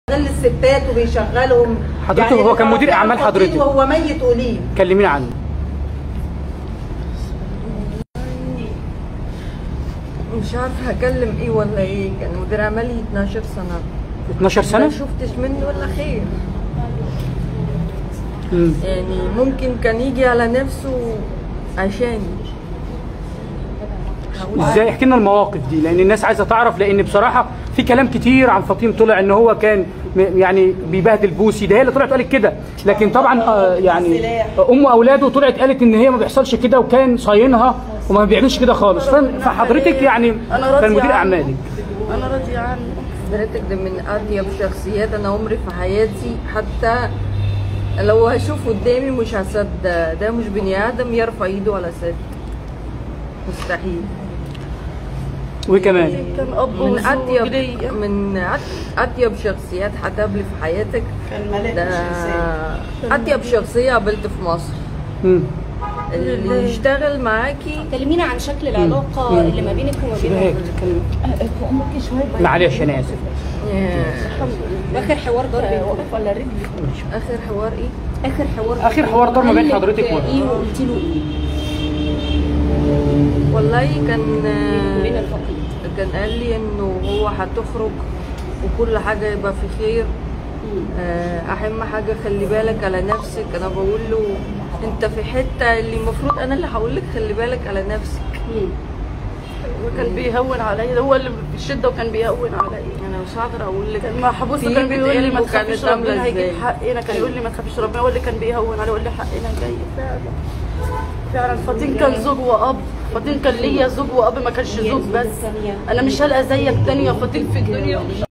بيستغل الستات وبيشغلهم حضرتك هو كان مدير أعمال خطيب حضرتك. وهو ميت قليل كلمينا عنه مش عارفه هكلم ايه ولا ايه كان مدير عملي 12 سنه 12 ما سنه شفتش منه ولا خير مم. يعني ممكن كان يجي على نفسه عشاني ازاي احكي لنا المواقف دي لان الناس عايزه تعرف لان بصراحه في كلام كتير عن فطيم طلع ان هو كان م- يعني بيبهدل بوسي ده هي اللي طلعت قالت كده لكن طبعا آه، يعني ام اولاده طلعت قالت ان هي ما بيحصلش كده وكان صاينها وما بيعملش كده خالص ف- فحضرتك يعني أنا راضية كان مدير عنه. اعمالك انا راضيه عنه حضرتك ده من اطيب شخصيات انا عمري في حياتي حتى لو هشوف قدامي مش هصدق ده مش بني ادم يرفع ايده على ست مستحيل وكمان كان اب من وزوج اطيب ليا من أط- اطيب شخصيات هتقابلي في حياتك كان ملاك ده اطيب شخصيه قابلت في مصر مم. اللي يشتغل معاكي كلمينا عن شكل العلاقه اللي ما بينك وما شبهك بينه تتكلم معلش انا اسف ياه. واخر حوار دار بينكم ولا رجل اخر حوار ايه اخر حوار آخر حوار دار ما بين قال لك حضرتك و- ايه وقلت له ايه والله كان بين الفقيد كان قال لي انه هو هتخرج وكل حاجه يبقى في خير آه، اهم حاجه خلي بالك على نفسك انا بقول له انت في حته اللي المفروض انا اللي هقول لك خلي بالك على نفسك وكان بيهون عليا هو اللي في الشده وكان بيهون عليا انا مش هقدر اقول لك كان محبوسه في كان بيقول لي ما بتقلب وكانت تخافيش عاملة ربنا هيجيب إزاي. حقنا كان يقول لي ما تخافيش ربنا هو اللي كان بيهون علي يقول لي حقنا جاي فعلا فعلا فاطين كان زوج واب فاطين كان ليا زوج واب ما كانش زوج بس انا مش هلقى زيك تاني يا فاطين في الدنيا